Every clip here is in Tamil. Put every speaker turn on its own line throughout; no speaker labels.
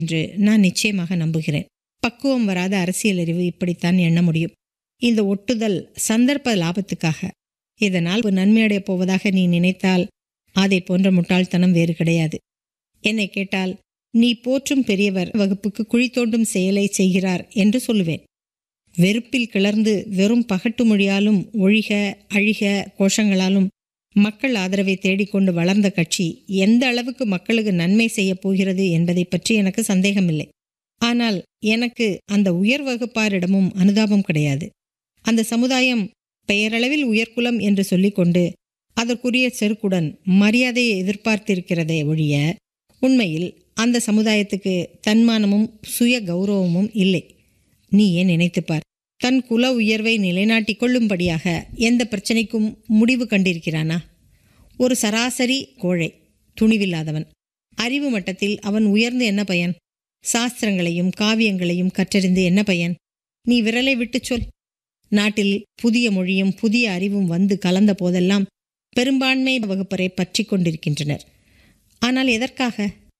என்று நான் நிச்சயமாக நம்புகிறேன் பக்குவம் வராத அரசியல் அறிவு இப்படித்தான் எண்ண முடியும் இந்த ஒட்டுதல் சந்தர்ப்ப லாபத்துக்காக இதனால் ஒரு நன்மையடையப் போவதாக நீ நினைத்தால் அதை போன்ற முட்டாள்தனம் வேறு கிடையாது என்னை கேட்டால் நீ போற்றும் பெரியவர் வகுப்புக்கு குழி தோண்டும் செயலை செய்கிறார் என்று சொல்லுவேன் வெறுப்பில் கிளர்ந்து வெறும் பகட்டு மொழியாலும் ஒழிக அழிக கோஷங்களாலும் மக்கள் ஆதரவை தேடிக்கொண்டு வளர்ந்த கட்சி எந்த அளவுக்கு மக்களுக்கு நன்மை செய்யப் போகிறது என்பதை பற்றி எனக்கு சந்தேகமில்லை ஆனால் எனக்கு அந்த உயர் வகுப்பாரிடமும் அனுதாபம் கிடையாது அந்த சமுதாயம் பெயரளவில் உயர்குலம் என்று சொல்லிக்கொண்டு அதற்குரிய செருக்குடன் மரியாதையை எதிர்பார்த்திருக்கிறதே ஒழிய உண்மையில் அந்த சமுதாயத்துக்கு தன்மானமும் சுய கௌரவமும் இல்லை நீ ஏன் நினைத்துப்பார் தன் குல உயர்வை நிலைநாட்டிக் கொள்ளும்படியாக எந்த பிரச்சனைக்கும் முடிவு கண்டிருக்கிறானா ஒரு சராசரி கோழை துணிவில்லாதவன் அறிவு மட்டத்தில் அவன் உயர்ந்து என்ன பயன் சாஸ்திரங்களையும் காவியங்களையும் கற்றறிந்து என்ன பயன் நீ விரலை விட்டுச் சொல் நாட்டில் புதிய மொழியும் புதிய அறிவும் வந்து கலந்த போதெல்லாம் பெரும்பான்மை வகுப்பரை பற்றி கொண்டிருக்கின்றனர் ஆனால் எதற்காக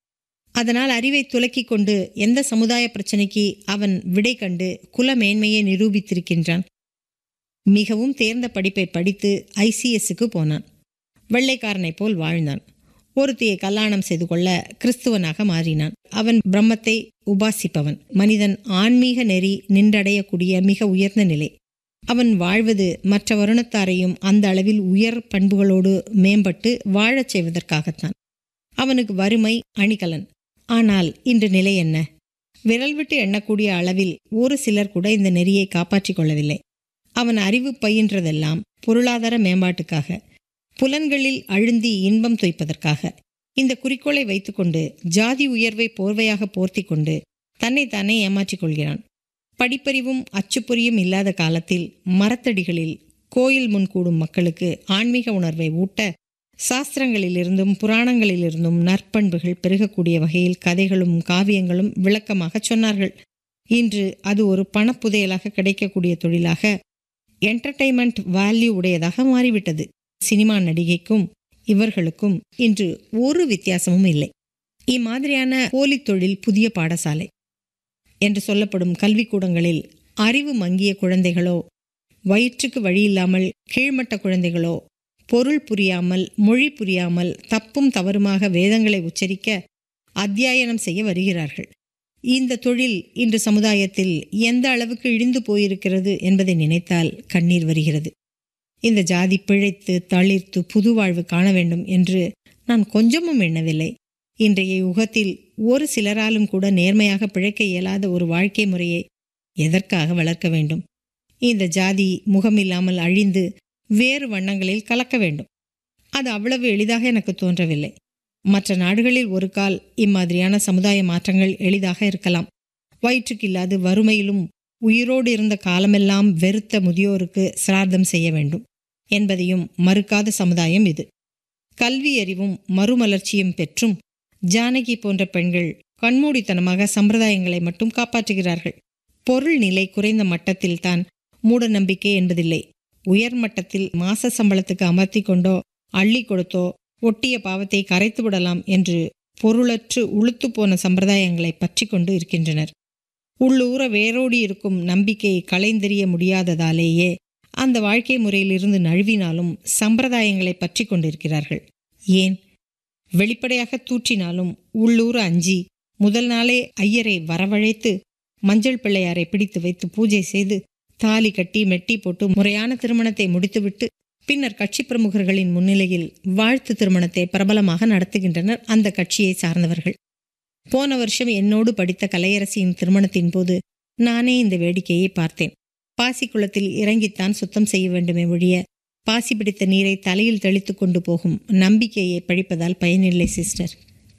அதனால் அறிவை துலக்கிக் கொண்டு எந்த சமுதாய பிரச்சனைக்கு அவன் விடை கண்டு குல மேன்மையை நிரூபித்திருக்கின்றான் மிகவும் தேர்ந்த படிப்பை படித்து ஐசிஎஸ்க்கு போனான் வெள்ளைக்காரனைப் போல் வாழ்ந்தான் ஒருத்தியை கல்யாணம் செய்து கொள்ள கிறிஸ்துவனாக மாறினான் அவன் பிரம்மத்தை உபாசிப்பவன் மனிதன் ஆன்மீக நெறி நின்றடையக்கூடிய மிக உயர்ந்த நிலை அவன் வாழ்வது மற்ற வருணத்தாரையும் அந்த அளவில் உயர் பண்புகளோடு மேம்பட்டு வாழச் செய்வதற்காகத்தான் அவனுக்கு வறுமை அணிகலன் ஆனால் இன்று நிலை என்ன விரல் விட்டு எண்ணக்கூடிய அளவில் ஒரு சிலர் கூட இந்த நெறியை காப்பாற்றிக் கொள்ளவில்லை அவன் அறிவு பயின்றதெல்லாம் பொருளாதார மேம்பாட்டுக்காக புலன்களில் அழுந்தி இன்பம் தொய்ப்பதற்காக இந்த குறிக்கோளை வைத்துக்கொண்டு ஜாதி உயர்வை போர்வையாக போர்த்தி கொண்டு தன்னைத்தானே ஏமாற்றிக் கொள்கிறான் படிப்பறிவும் அச்சுப்பொறியும் இல்லாத காலத்தில் மரத்தடிகளில் கோயில் முன் கூடும் மக்களுக்கு ஆன்மீக உணர்வை ஊட்ட சாஸ்திரங்களிலிருந்தும் புராணங்களிலிருந்தும் நற்பண்புகள் பெருகக்கூடிய வகையில் கதைகளும் காவியங்களும் விளக்கமாக சொன்னார்கள் இன்று அது ஒரு பணப்புதையலாக கிடைக்கக்கூடிய தொழிலாக என்டர்டைன்மெண்ட் வேல்யூ உடையதாக மாறிவிட்டது சினிமா நடிகைக்கும் இவர்களுக்கும் இன்று ஒரு வித்தியாசமும் இல்லை இம்மாதிரியான போலி தொழில் புதிய பாடசாலை என்று சொல்லப்படும் கல்விக்கூடங்களில் அறிவு மங்கிய குழந்தைகளோ வயிற்றுக்கு வழியில்லாமல் கீழ்மட்ட குழந்தைகளோ பொருள் புரியாமல் மொழி புரியாமல் தப்பும் தவறுமாக வேதங்களை உச்சரிக்க அத்தியாயனம் செய்ய வருகிறார்கள் இந்த தொழில் இன்று சமுதாயத்தில் எந்த அளவுக்கு இழிந்து போயிருக்கிறது என்பதை நினைத்தால் கண்ணீர் வருகிறது இந்த ஜாதி பிழைத்து தளிர்த்து புது வாழ்வு காண வேண்டும் என்று நான் கொஞ்சமும் எண்ணவில்லை இன்றைய யுகத்தில் ஒரு சிலராலும் கூட நேர்மையாக பிழைக்க இயலாத ஒரு வாழ்க்கை முறையை எதற்காக வளர்க்க வேண்டும் இந்த ஜாதி முகமில்லாமல் அழிந்து வேறு வண்ணங்களில் கலக்க வேண்டும் அது அவ்வளவு எளிதாக எனக்கு தோன்றவில்லை மற்ற நாடுகளில் ஒரு கால் இம்மாதிரியான சமுதாய மாற்றங்கள் எளிதாக இருக்கலாம் வயிற்றுக்கில்லாது வறுமையிலும் உயிரோடு இருந்த காலமெல்லாம் வெறுத்த முதியோருக்கு சிரார்த்தம் செய்ய வேண்டும் என்பதையும் மறுக்காத சமுதாயம் இது கல்வி அறிவும் மறுமலர்ச்சியும் பெற்றும் ஜானகி போன்ற பெண்கள் கண்மூடித்தனமாக சம்பிரதாயங்களை மட்டும் காப்பாற்றுகிறார்கள் பொருள் நிலை குறைந்த மட்டத்தில் தான் மூட நம்பிக்கை என்பதில்லை உயர் மட்டத்தில் மாச சம்பளத்துக்கு அமர்த்தி கொண்டோ அள்ளி கொடுத்தோ ஒட்டிய பாவத்தை கரைத்து விடலாம் என்று பொருளற்று உளுத்து போன சம்பிரதாயங்களை பற்றி கொண்டு இருக்கின்றனர் உள்ளூர வேரோடி இருக்கும் நம்பிக்கையை களைந்தெறிய முடியாததாலேயே அந்த வாழ்க்கை முறையிலிருந்து நழுவினாலும் சம்பிரதாயங்களை பற்றி கொண்டிருக்கிறார்கள் ஏன் வெளிப்படையாக தூற்றினாலும் உள்ளூர அஞ்சி முதல் நாளே ஐயரை வரவழைத்து மஞ்சள் பிள்ளையாரை பிடித்து வைத்து பூஜை செய்து தாலி கட்டி மெட்டி போட்டு முறையான திருமணத்தை முடித்துவிட்டு பின்னர் கட்சி பிரமுகர்களின் முன்னிலையில் வாழ்த்து திருமணத்தை பிரபலமாக நடத்துகின்றனர் அந்த கட்சியை சார்ந்தவர்கள் போன வருஷம் என்னோடு படித்த கலையரசியின் திருமணத்தின் போது நானே இந்த வேடிக்கையை பார்த்தேன் பாசி குளத்தில் இறங்கித்தான் சுத்தம் செய்ய வேண்டுமே ஒழிய பாசி பிடித்த நீரை தலையில் தெளித்து கொண்டு போகும் நம்பிக்கையை பழிப்பதால் பயனில்லை சிஸ்டர்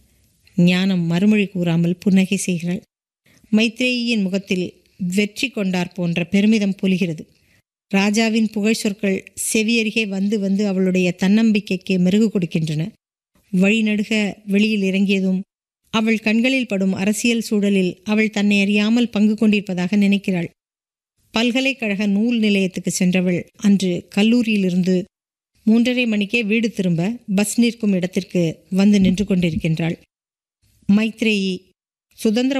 ஞானம் மறுமொழி கூறாமல் புன்னகை செய்கிறாள் மைத்ரேயியின் முகத்தில் வெற்றி கொண்டார் போன்ற பெருமிதம் பொலிகிறது ராஜாவின் புகழ் சொற்கள் செவியருகே வந்து வந்து அவளுடைய தன்னம்பிக்கைக்கு மெருகு கொடுக்கின்றன வழிநடுக வெளியில் இறங்கியதும் அவள் கண்களில் படும் அரசியல் சூழலில் அவள் தன்னை அறியாமல் பங்கு கொண்டிருப்பதாக நினைக்கிறாள் பல்கலைக்கழக நூல் நிலையத்துக்கு சென்றவள் அன்று கல்லூரியிலிருந்து மூன்றரை மணிக்கே வீடு திரும்ப பஸ் நிற்கும் இடத்திற்கு வந்து நின்று கொண்டிருக்கின்றாள் மைத்ரேயி சுதந்திர